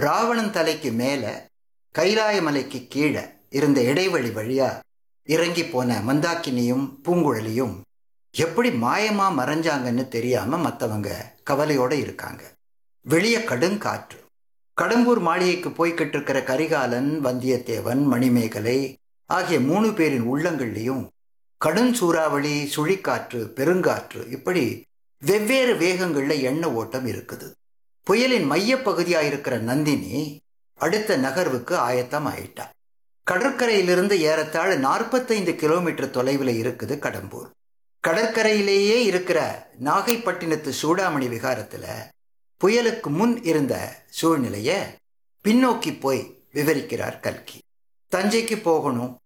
ராவணன் தலைக்கு மேல கைலாய மலைக்கு கீழே இருந்த இடைவெளி வழியா இறங்கி போன மந்தாக்கினியும் பூங்குழலியும் எப்படி மாயமா மறைஞ்சாங்கன்னு தெரியாம மற்றவங்க கவலையோட இருக்காங்க வெளிய கடுங்காற்று கடம்பூர் மாளிகைக்கு போய்கிட்டு இருக்கிற கரிகாலன் வந்தியத்தேவன் மணிமேகலை ஆகிய மூணு பேரின் உள்ளங்கள்லையும் கடும் சூறாவளி சுழிக்காற்று பெருங்காற்று இப்படி வெவ்வேறு வேகங்கள்ல எண்ண ஓட்டம் இருக்குது புயலின் மையப்பகுதியாக இருக்கிற நந்தினி அடுத்த நகர்வுக்கு ஆயத்தம் ஆயிட்டா கடற்கரையிலிருந்து ஏறத்தாழ நாற்பத்தைந்து கிலோமீட்டர் தொலைவில் இருக்குது கடம்பூர் கடற்கரையிலேயே இருக்கிற நாகைப்பட்டினத்து சூடாமணி விகாரத்துல புயலுக்கு முன் இருந்த சூழ்நிலைய பின்னோக்கி போய் விவரிக்கிறார் கல்கி தஞ்சைக்கு போகணும்